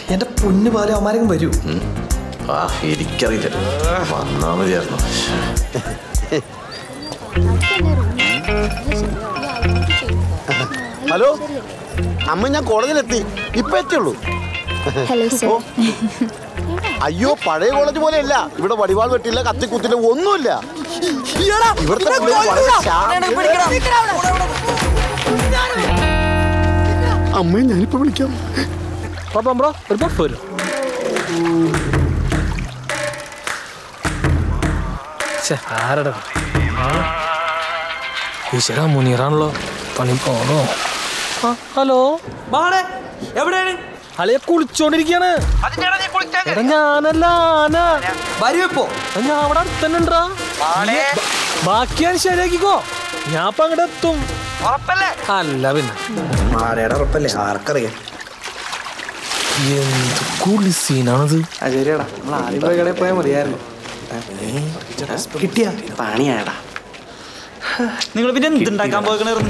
എന്റെ പൊന്നു പോലെ അവന്മാരെങ്കിലും വരൂ ആ എനിക്കറിയില്ല വന്നാ മതിയായിരുന്നു ഹലോ അമ്മ ഞാൻ കോളേജിലെത്തി ഇപ്പൊ എത്തിയുള്ളൂ ഹലോ സർ അയ്യോ പഴയ കോളേജ് പോലെയല്ല ഇവിടെ വടിവാൾ വെട്ടില്ല കത്തിക്കുത്തില്ല ഒന്നുമില്ല ഇവിടുത്തെ പിള്ളേര് വളരെ ശാന്തരാ. അമ്മയെ ഞാനിപ്പോ വിളിക്കാം ബ്രോ ഒരു പഫ് വരും ആരടാ ഈശ്വര മുനീറാണല്ലോ പണി പോണോ ആ, ഹലോ മാണേ എവിടെയാണ് അളിയെ കുളിച്ചോണ്ടിരിക്കാണ് എടാ ഞാനല്ല ആന വരൂ ഇപ്പോ എടാ, ഞാൻ അവിടെ അടുത്തന്നെണ്ടാ ബാക്കി ഞാൻ ശരിയാക്കിക്കോ ഞാൻ ഇപ്പൊ അങ്ങോട്ട് എത്തും അല്ല പിന്നെ മാടയുടെ ഉറപ്പല്ലേ ആർക്കറിയാം എന്ത് കുളി സീനാണത് ശരിയാടാ നമ്മൾ ആദ്യം പോയി കടയിൽ പോയാൽ മതിയായിരുന്നു കിട്ടിയ പണിയാടാ നിങ്ങൾ പിന്നെ എന്തുണ്ടാക്കാൻ പോകണായിരുന്നു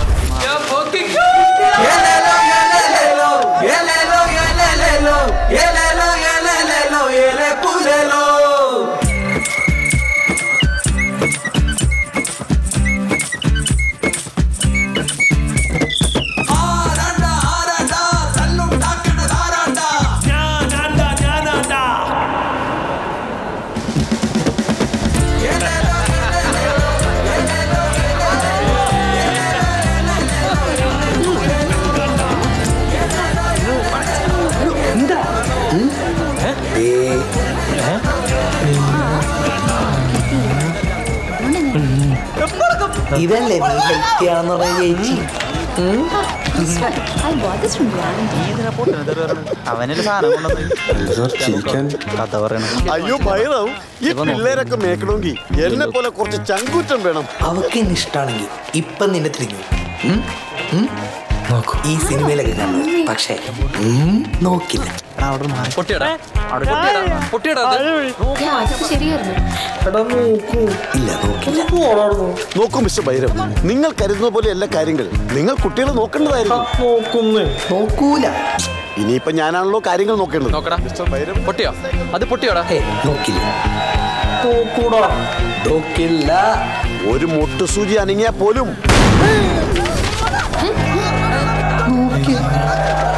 ഇതല്ലേ നീ ഹെൽത്തി ആണെന്ന് പറഞ്ഞ ചേച്ചി I bought this from Brand. അവനൊരു സാധനം കൊണ്ടുവന്ന് കഥ പറയണം അയ്യോ ഭയറാവും ഈ പിള്ളേരൊക്കെ മേക്കണമെങ്കിൽ എന്നെ പോലെ കുറച്ച് ചങ്കൂറ്റം വേണം അവക്ക് എന്നെ ഇഷ്ടമാണെങ്കിൽ ഇപ്പം നിന്നെ തിരിഞ്ഞു ഉം? ഉം? നോക്കൂ ഈ സിനിമയിലൊക്കെ കാണുന്നത് പക്ഷേ ഉം, നോക്കില്ല പൊട്ടിയടാ പൊട്ടിയടാ പൊട്ടിയടാ അത്. Yeah, അതൊക്കെ ശരിയായിരുന്നു ഇല്ല നോക്കില്ല നോക്കൂ മിസ്റ്റർ ഭൈരവ് നിങ്ങൾ കരുതുന്ന പോലെ എല്ലാ കാര്യങ്ങൾ നിങ്ങൾ കുട്ടികളെ നോക്കേണ്ടതായിരുന്നു നോക്കൂല ഇനിയിപ്പൊ ഞാനാണല്ലോ കാര്യങ്ങൾ നോക്കേണ്ടത് നോക്കടാ മിസ്റ്റർ ഭൈരവ് പൊട്ടിയോ അത് പൊട്ടിയോടാ ഏ നോക്കില്ല നോക്കില്ല ഒരു മുട്ടുസൂചി അനങ്ങിയാൽ പോലും നോക്കി